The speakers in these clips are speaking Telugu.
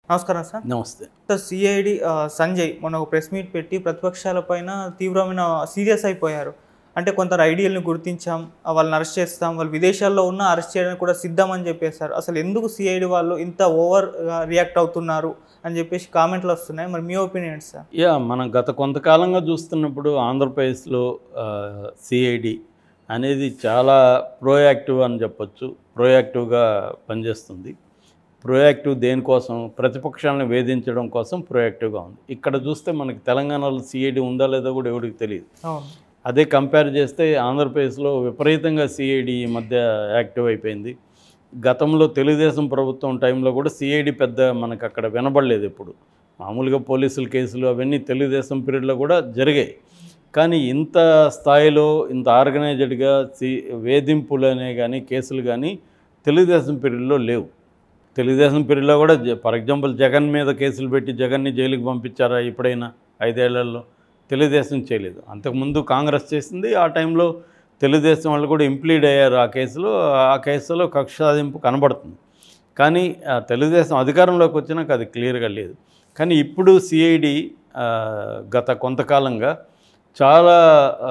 నమస్కారం సార్ నమస్తే సార్ సిఐడి సంజయ్ మొన్న ఒక ప్రెస్ మీట్ పెట్టి ప్రతిపక్షాల పైన తీవ్రమైన సీరియస్ అయిపోయారు అంటే కొంత ఐడియల్ని గుర్తించాం ఆ వాళ్ళని అరెస్ట్ చేస్తాం వాళ్ళు విదేశాల్లో ఉన్న అరెస్ట్ చేయడానికి కూడా సిద్ధం అని చెప్పేశారు అసలు ఎందుకు సిఐడి వాళ్ళు ఇంత ఓవర్ రియాక్ట్ అవుతున్నారు అని చెప్పేసి కామెంట్లు వస్తున్నాయి మరి మీ ఒపీనియన్ సార్ యా మనం గత కొంతకాలంగా చూస్తున్నప్పుడు ఆంధ్రప్రదేశ్లో సిఐడి అనేది చాలా ప్రోయాక్టివ్ అని చెప్పొచ్చు ప్రోయాక్టివ్గా పనిచేస్తుంది ప్రోయాక్టివ్ దేనికోసం ప్రతిపక్షాలను వేధించడం కోసం ప్రోయాక్టివ్గా ఉంది ఇక్కడ చూస్తే మనకి తెలంగాణలో సిఐడి ఉందా లేదో కూడా ఎవరికి తెలియదు అవును అదే కంపేర్ చేస్తే ఆంధ్రప్రదేశ్లో విపరీతంగా సిఐడి ఈ మధ్య యాక్టివ్ అయిపోయింది గతంలో తెలుగుదేశం ప్రభుత్వం టైంలో కూడా సిఐడి పెద్ద మనకు అక్కడ వినబడలేదు ఎప్పుడు మామూలుగా పోలీసుల కేసులు అవన్నీ తెలుగుదేశం పీరియడ్లో కూడా జరిగాయి కానీ ఇంత స్థాయిలో ఇంత ఆర్గనైజ్డ్గా సి వేధింపులు అనే కానీ కేసులు కానీ తెలుగుదేశం పీరియడ్లో లేవు తెలుగుదేశం పీరియడ్లో కూడా జ- ఫర్ ఎగ్జాంపుల్ జగన్ మీద కేసులు పెట్టి జగన్ని జైలుకి పంపించారా ఎప్పుడైనా ఐదేళ్లలో తెలుగుదేశం చేయలేదు అంతకుముందు కాంగ్రెస్ చేసింది ఆ టైంలో తెలుగుదేశం వాళ్ళు కూడా ఇంప్లీడ్ అయ్యారు ఆ కేసులో ఆ కేసులో కక్ష సాధింపు కనబడుతుంది కానీ ఆ తెలుగుదేశం అధికారంలోకి వచ్చినాక అది క్లియర్గా లేదు కానీ ఇప్పుడు సిఐడి గత కొంతకాలంగా చాలా ఆ,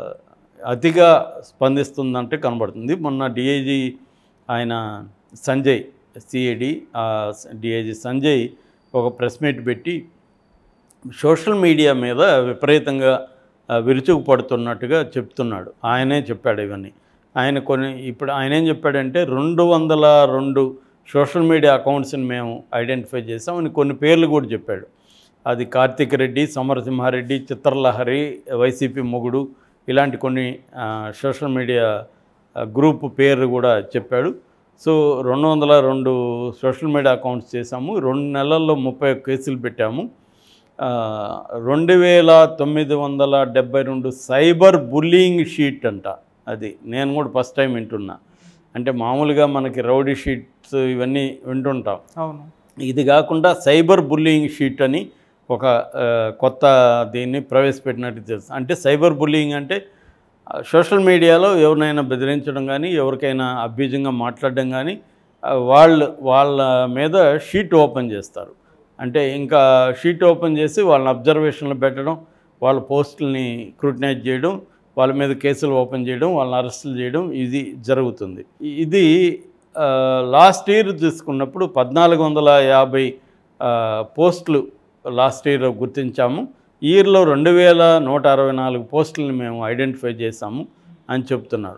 అతిగా స్పందిస్తుందంటే కనబడుతుంది మొన్న డిఐజీ ఆయన సంజయ్ సిఐడి డిఐజీ సంజయ్ ఒక ప్రెస్ మీట్ పెట్టి సోషల్ మీడియా మీద విపరీతంగా ఆ, విరుచుకుపడుతున్నట్టుగా చెప్తున్నాడు ఆయనే చెప్పాడు ఇవన్నీ ఆయన కొన్ని ఇప్పుడు ఆయన ఏం చెప్పాడంటే రెండు వందల రెండు సోషల్ మీడియా అకౌంట్స్ని మేము ఐడెంటిఫై చేసాం అని కొన్ని పేర్లు కూడా చెప్పాడు అది కార్తిక్ రెడ్డి సమరసింహారెడ్డి చిత్రలహరి వైసీపీ మొగుడు ఇలాంటి కొన్ని ఆ, సోషల్ మీడియా ఆ, గ్రూప్ పేరు కూడా చెప్పాడు సో రెండు వందల రెండు సోషల్ మీడియా అకౌంట్స్ చేసాము రెండు నెలల్లో ముప్పై ఒక్క కేసులు పెట్టాము ఆ, రెండు వేల తొమ్మిది వందల డెబ్బై రెండు సైబర్ బుల్లింగ్ షీట్ అంట అది నేను కూడా ఫస్ట్ టైం వింటున్నా అంటే మామూలుగా మనకి రౌడీ షీట్స్ ఇవన్నీ వింటుంటాం అవును ఇది కాకుండా సైబర్ బుల్లింగ్ షీట్ అని ఒక ఆ, కొత్త దీన్ని ప్రవేశపెట్టినట్టు తెలుసు అంటే సైబర్ బుల్లింగ్ అంటే ఆ, సోషల్ మీడియాలో ఎవరినైనా బెదిరించడం కానీ ఎవరికైనా అభ్యజంగా మాట్లాడడం కానీ ఆ, వాళ్ళు వాళ్ళ మీద షీట్ ఓపెన్ చేస్తారు అంటే ఇంకా షీట్ ఓపెన్ చేసి వాళ్ళని అబ్జర్వేషన్లో పెట్టడం వాళ్ళ పోస్టుల్ని క్రూటినైజ్ చేయడం వాళ్ళ మీద కేసులు ఓపెన్ చేయడం వాళ్ళని అరెస్టులు చేయడం ఇది జరుగుతుంది ఇది ఆ, లాస్ట్ ఇయర్ తీసుకున్నప్పుడు పద్నాలుగు వందల యాభై ఆ, పోస్టులు లాస్ట్ ఇయర్ గుర్తించాము ఈ ఇయర్లో రెండు వేల నూట అరవై నాలుగు పోస్టులను మేము ఐడెంటిఫై చేశాము అని చెప్తున్నారు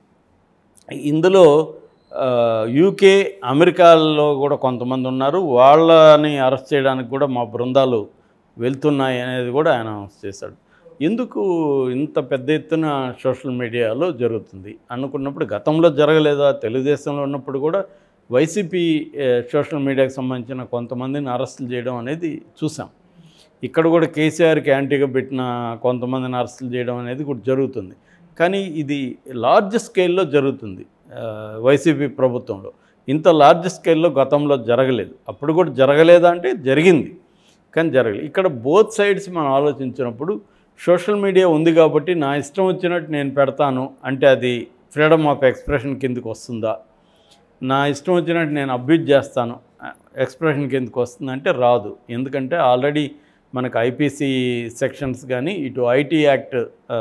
ఇందులో ఆ, యూకే అమెరికాలో కూడా కొంతమంది ఉన్నారు వాళ్ళని అరెస్ట్ చేయడానికి కూడా మా బృందాలు వెళ్తున్నాయి అనేది కూడా ఆయన అనౌన్స్ చేశాడు ఎందుకు ఇంత పెద్ద ఎత్తున సోషల్ మీడియాలో జరుగుతుంది అనుకున్నప్పుడు గతంలో జరగలేదా తెలుగుదేశంలో ఉన్నప్పుడు కూడా వైసీపీ ఏ, సోషల్ మీడియాకి సంబంధించిన కొంతమందిని అరెస్టులు చేయడం అనేది చూసాం ఇక్కడ కూడా కేసీఆర్కి యాంటీగా పెట్టిన కొంతమందిని అరెస్టులు చేయడం అనేది కూడా జరుగుతుంది కానీ ఇది లార్జ్ స్కేల్లో జరుగుతుంది ఆ, వైసీపీ ప్రభుత్వంలో ఇంత లార్జ్ స్కేల్లో గతంలో జరగలేదు అప్పుడు కూడా జరగలేదా అంటే జరిగింది కానీ జరగలేదు ఇక్కడ బోత్ సైడ్స్ మనం ఆలోచించినప్పుడు సోషల్ మీడియా ఉంది కాబట్టి నా ఇష్టం వచ్చినట్టు నేను పెడతాను అంటే అది ఫ్రీడమ్ ఆఫ్ ఎక్స్ప్రెషన్ కిందకి వస్తుందా నా ఇష్టం వచ్చినట్టు నేను అబ్యూజ్ చేస్తాను ఎక్స్ప్రెషన్ కిందకి వస్తుందంటే రాదు ఎందుకంటే ఆల్రెడీ మనకు ఐపీసీ సెక్షన్స్ కానీ ఇటు IT act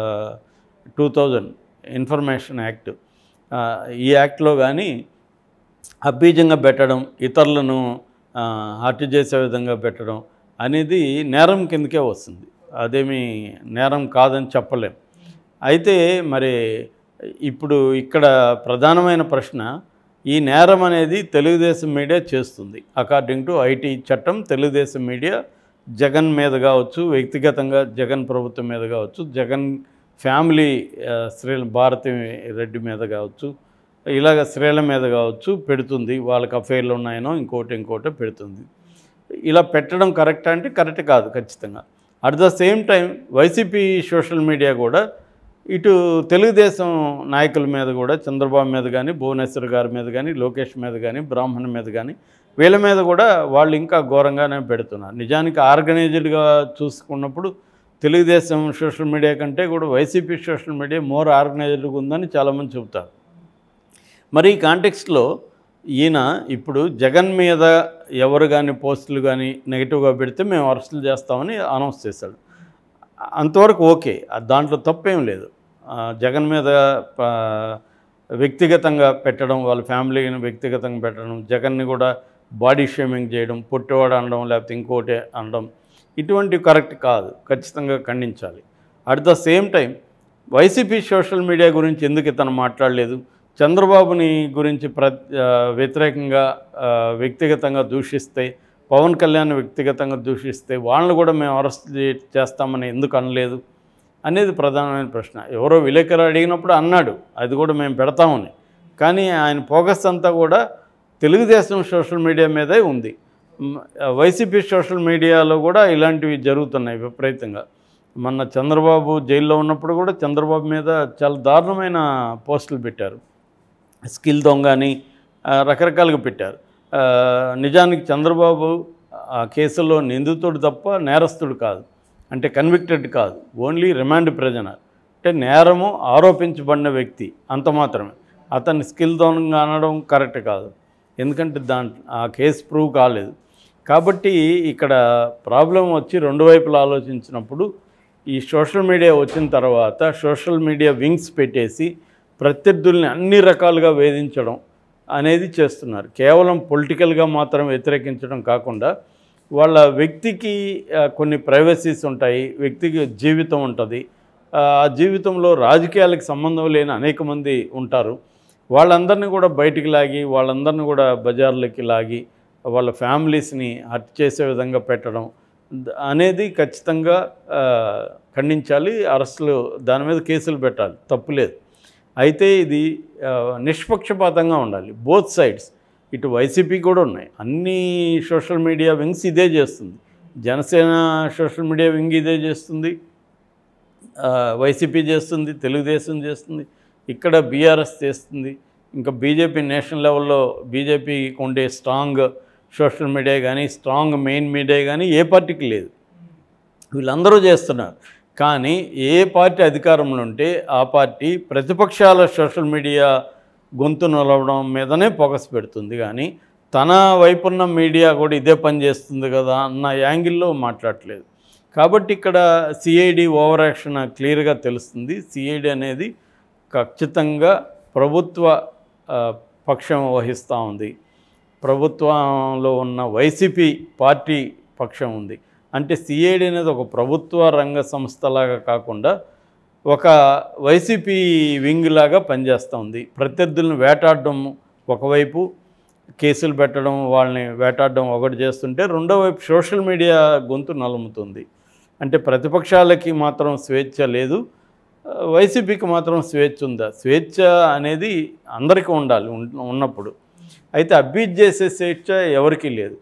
two thousand information act ఆ, ఈ యాక్ట్లో కానీ అభ్యజంగా పెట్టడం ఇతరులను ఆ, హత్య చేసే విధంగా పెట్టడం అనేది నేరం కిందకే వస్తుంది అదేమి నేరం కాదని చెప్పలేం అయితే మరి ఇప్పుడు ఇక్కడ ప్రధానమైన ప్రశ్న ఈ నేరం అనేది తెలుగుదేశం మీడియా చేస్తుంది అకార్డింగ్ టు ఐటీ చట్టం తెలుగుదేశం మీడియా జగన్ మీద కావచ్చు వ్యక్తిగతంగా జగన్ ప్రభుత్వం మీద కావచ్చు జగన్ ఫ్యామిలీ ఆ, శ్రీ భారతి రెడ్డి మీద కావచ్చు ఇలాగ స్త్రీల మీద కావచ్చు పెడుతుంది వాళ్ళకి అఫైర్లు ఉన్నాయనో ఇంకోటి ఇంకోటో పెడుతుంది ఇలా పెట్టడం కరెక్ట్ అంటే కరెక్ట్ కాదు ఖచ్చితంగా at the same time YCP social media కూడా ఇటు తెలుగుదేశం నాయకుల మీద కూడా చంద్రబాబు మీద కానీ భువనేశ్వర్ గారి మీద కానీ లోకేష్ మీద కానీ బ్రాహ్మణ్ మీద కానీ వీళ్ళ మీద కూడా వాళ్ళు ఇంకా ఘోరంగానే పెడుతున్నారు నిజానికి ఆర్గనైజ్డ్గా చూసుకున్నప్పుడు తెలుగుదేశం సోషల్ మీడియా కంటే కూడా వైసీపీ సోషల్ మీడియా మోర్ ఆర్గనైజ్డ్గా ఉందని చాలామంది చెబుతారు మరి ఈ కాంటెక్స్ట్లో ఈయన ఇప్పుడు జగన్ మీద ఎవరు కానీ పోస్టులు కానీ నెగిటివ్గా పెడితే మేము అరెస్టులు చేస్తామని అనౌన్స్ చేశాడు అంతవరకు ఓకే ఆ దాంట్లో తప్పేం లేదు ఆ, జగన్ మీద ఆ, వ్యక్తిగతంగా పెట్టడం వాళ్ళ ఫ్యామిలీని వ్యక్తిగతంగా పెట్టడం జగన్ని కూడా బాడీ షేమింగ్ చేయడం పుట్టివాడు అనడం లేకపోతే ఇంకోటి అనడం ఇటువంటివి కరెక్ట్ కాదు ఖచ్చితంగా ఖండించాలి at the same time YCP social media గురించి ఎందుకు ఇతను మాట్లాడలేదు చంద్రబాబుని గురించి ప్ర ఆ, వ్యతిరేకంగా ఆ, వ్యక్తిగతంగా దూషిస్తే పవన్ కళ్యాణ్ వ్యక్తిగతంగా దూషిస్తే వాళ్ళని కూడా మేము అరెస్ట్ చే- చేస్తామని ఎందుకు అనలేదు అనేది ప్రధానమైన ప్రశ్న ఎవరో విలేకరు అడిగినప్పుడు అన్నాడు అది కూడా మేము పెడతామని కానీ ఆయన ఫోకస్ అంతా కూడా తెలుగుదేశం సోషల్ మీడియా మీదే ఉంది మ్, వైసీపీ సోషల్ మీడియాలో కూడా ఇలాంటివి జరుగుతున్నాయి విపరీతంగా మొన్న చంద్రబాబు జైల్లో ఉన్నప్పుడు కూడా చంద్రబాబు మీద చాలా దారుణమైన పోస్టులు పెట్టారు స్కిల్ దొంగ అని ఆ, రకరకాలుగా పెట్టారు ఆ, నిజానికి చంద్రబాబు ఆ కేసులో నిందితుడు తప్ప నేరస్తుడు కాదు అంటే కన్విక్టెడ్ కాదు ఓన్లీ రిమాండ్ ప్రిజనర్ అంటే నేరము ఆరోపించబడిన వ్యక్తి అంత మాత్రమే అతన్ని స్కిల్ దొంగ అనడం కరెక్ట్ కాదు ఎందుకంటే దాంట్ ఆ కేసు ప్రూవ్ కాలేదు కాబట్టి ఇక్కడ ప్రాబ్లం వచ్చి రెండు వైపులా ఆలోచించినప్పుడు ఈ సోషల్ మీడియా వచ్చిన తర్వాత సోషల్ మీడియా వింగ్స్ పెట్టేసి ప్రత్యర్థుల్ని అన్ని రకాలుగా వేధించడం అనేది చేస్తున్నారు కేవలం పొలిటికల్గా మాత్రం వ్యతిరేకించడం కాకుండా వాళ్ళ వ్యక్తికి ఆ, కొన్ని ప్రైవసీస్ ఉంటాయి వ్యక్తికి జీవితం ఉంటుంది ఆ జీవితంలో రాజకీయాలకు సంబంధం లేని అనేక మంది ఉంటారు వాళ్ళందరినీ కూడా బయటికి లాగి వాళ్ళందరినీ కూడా బజార్లకి లాగి వాళ్ళ ఫ్యామిలీస్ని హర్ట్ చేసే విధంగా పెట్టడం ద- అనేది ఖచ్చితంగా ఆ, ఖండించాలి అరెస్టులు దాని మీద కేసులు పెట్టాలి తప్పులేదు అయితే ఇది ఆ, నిష్పక్షపాతంగా ఉండాలి బోత్ సైడ్స్ ఇటు వైసీపీ కూడా ఉన్నాయి అన్ని సోషల్ మీడియా వింగ్స్ ఇదే చేస్తుంది జనసేన సోషల్ మీడియా వింగ్ ఇదే చేస్తుంది ఆ, వైసీపీ చేస్తుంది తెలుగుదేశం చేస్తుంది ఇక్కడ బీఆర్ఎస్ చేస్తుంది ఇంకా బీజేపీ నేషనల్ లెవెల్లో బీజేపీకి ఉండే స్ట్రాంగ్ సోషల్ మీడియా కానీ స్ట్రాంగ్ మెయిన్ మీడియా కానీ ఏ పార్టీకి లేదు వీళ్ళందరూ చేస్తున్నారు కానీ ఏ పార్టీ అధికారంలో ఉంటే ఆ పార్టీ ప్రతిపక్షాల సోషల్ మీడియా గొంతు నిలవడం మీదనే ఫోకస్ పెడుతుంది కానీ తన వైపున్న మీడియా కూడా ఇదే పని చేస్తుంది కదా అన్న యాంగిల్లో మాట్లాడట్లేదు కాబట్టి ఇక్కడ సిఐడి ఓవర్ యాక్షన్ క్లియర్గా తెలుస్తుంది సిఐడి అనేది ఖచ్చితంగా ప్రభుత్వ ఆ, పక్షం వహిస్తూ ఉంది ప్రభుత్వంలో ఉన్న వైసీపీ పార్టీ పక్షం ఉంది అంటే సిఐడి అనేది ఒక ప్రభుత్వ రంగ సంస్థలాగా కాకుండా ఒక వైసీపీ వింగ్ లాగా పనిచేస్తూ ఉంది ప్రత్యర్థులను వేటాడడం ఒకవైపు కేసులు పెట్టడం వాళ్ళని వేటాడడం ఒకటి చేస్తుంటే రెండో వైపు సోషల్ మీడియా గొంతు నలుముతుంది అంటే ప్రతిపక్షాలకి మాత్రం స్వేచ్ఛ లేదు ఆ, వైసీపీకి మాత్రం స్వేచ్ఛ ఉందా స్వేచ్ఛ అనేది అందరికీ ఉండాలి ఉన్- ఉన్నప్పుడు అయితే అబ్యూజ్ చేసే స్వేచ్ఛ ఎవరికీ లేదు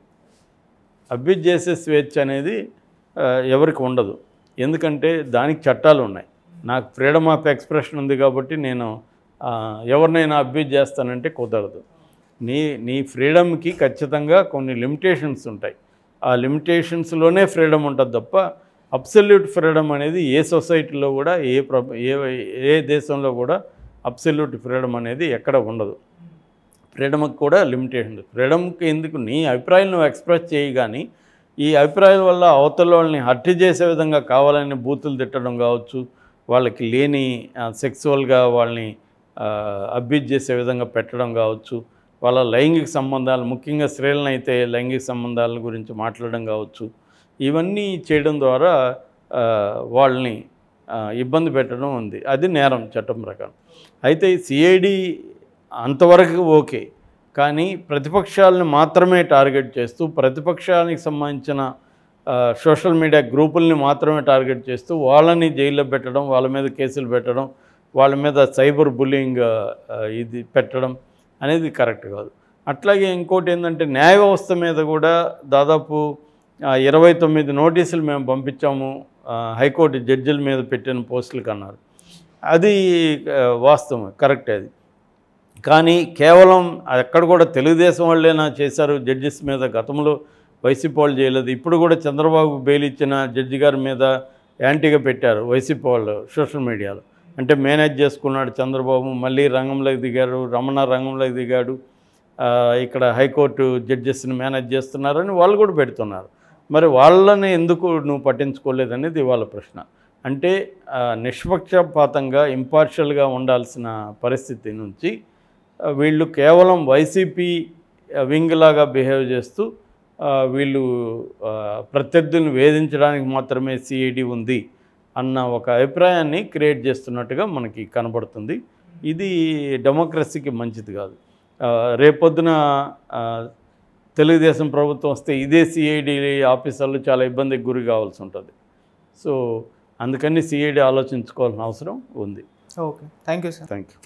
అబ్యూజ్ చేసే స్వేచ్ఛ అనేది ఆ, ఎవరికి ఉండదు ఎందుకంటే దానికి చట్టాలు ఉన్నాయి నాకు ఫ్రీడమ్ ఆఫ్ ఎక్స్ప్రెషన్ ఉంది కాబట్టి నేను ఆ, ఎవరినైనా అబ్యూజ్ చేస్తానంటే కుదరదు నీ నీ ఫ్రీడమ్కి ఖచ్చితంగా కొన్ని లిమిటేషన్స్ ఉంటాయి ఆ లిమిటేషన్స్లోనే ఫ్రీడమ్ ఉంటుంది తప్ప అబ్సల్యూట్ ఫ్రీడమ్ అనేది ఏ సొసైటీలో కూడా ఏ ప్ర ఏ ఏ దేశంలో కూడా అబ్సల్యూట్ ఫ్రీడమ్ అనేది ఎక్కడ ఉండదు ఫ్రీడమ్కి కూడా లిమిటేషన్ ఉంది ఫ్రీడమ్కి ఎందుకు నీ అభిప్రాయాలు నువ్వు ఎక్స్ప్రెస్ చేయి కానీ ఈ అభిప్రాయాల వల్ల అవతల వాళ్ళని హత్య చేసే విధంగా కావాలని బూతులు తిట్టడం కావచ్చు వాళ్ళకి లేని సెక్సువల్గా వాళ్ళని అబ్యూజ్ చేసే విధంగా పెట్టడం కావచ్చు వాళ్ళ లైంగిక సంబంధాలు ముఖ్యంగా స్త్రీలను అయితే లైంగిక సంబంధాల గురించి మాట్లాడడం కావచ్చు ఇవన్నీ చేయడం ద్వారా ఆ, వాళ్ళని ఆ, ఇబ్బంది పెట్టడం ఉంది అది నేరం చట్టం ప్రకారం అయితే సిఐడి అంతవరకు ఓకే కానీ ప్రతిపక్షాలను మాత్రమే టార్గెట్ చేస్తూ ప్రతిపక్షానికి సంబంధించిన ఆ, సోషల్ మీడియా గ్రూపుల్ని మాత్రమే టార్గెట్ చేస్తూ వాళ్ళని జైల్లో పెట్టడం వాళ్ళ మీద కేసులు పెట్టడం వాళ్ళ మీద సైబర్ బుల్లింగ్ ఆ, ఇది పెట్టడం అనేది కరెక్ట్ కాదు అట్లాగే ఇంకోటి ఏంటంటే న్యాయ వ్యవస్థ మీద కూడా దాదాపు ఆ, ఇరవై తొమ్మిది నోటీసులు మేము పంపించాము ఆ, హైకోర్టు జడ్జిల మీద పెట్టిన పోస్టులకు అన్నారు అది ఆ, వాస్తవం కరెక్ట్ అది కానీ కేవలం అక్కడ కూడా తెలుగుదేశం వాళ్ళేనా చేశారు జడ్జెస్ మీద గతంలో వైసీపీ వాళ్ళు చేయలేదు ఇప్పుడు కూడా చంద్రబాబు బెయిల్ ఇచ్చిన జడ్జి గారి మీద యాంటీగా పెట్టారు వైసీపీ వాళ్ళు సోషల్ మీడియాలో అంటే మేనేజ్ చేసుకున్నాడు చంద్రబాబు మళ్ళీ రంగంలోకి దిగారు రమణ రంగంలోకి దిగాడు ఆ, ఇక్కడ హైకోర్టు జడ్జెస్ని మేనేజ్ చేస్తున్నారని వాళ్ళు కూడా పెడుతున్నారు మరి వాళ్ళని ఎందుకు నువ్వు పట్టించుకోలేదనేది వాళ్ళ ప్రశ్న అంటే ఆ, నిష్పక్షపాతంగా ఇంపార్షియల్గా ఉండాల్సిన పరిస్థితి నుంచి ఆ, వీళ్ళు కేవలం వైసీపీ వింగ్ లాగా బిహేవ్ చేస్తూ ఆ, వీళ్ళు ఆ, ప్రత్యర్థులను వేధించడానికి మాత్రమే సిఐడి ఉంది అన్న ఒక అభిప్రాయాన్ని క్రియేట్ చేస్తున్నట్టుగా మనకి కనబడుతుంది ఇది డెమోక్రసీకి మంచిది కాదు ఆ, రేపొద్దున ఆ, తెలుగుదేశం ప్రభుత్వం వస్తే ఇదే సిఐడి ఆఫీసర్లు చాలా ఇబ్బందికి గురి కావాల్సి ఉంటుంది సో అందుకని సిఐడి ఆలోచించుకోవాల్సిన అవసరం ఉంది okay thank you sir thank you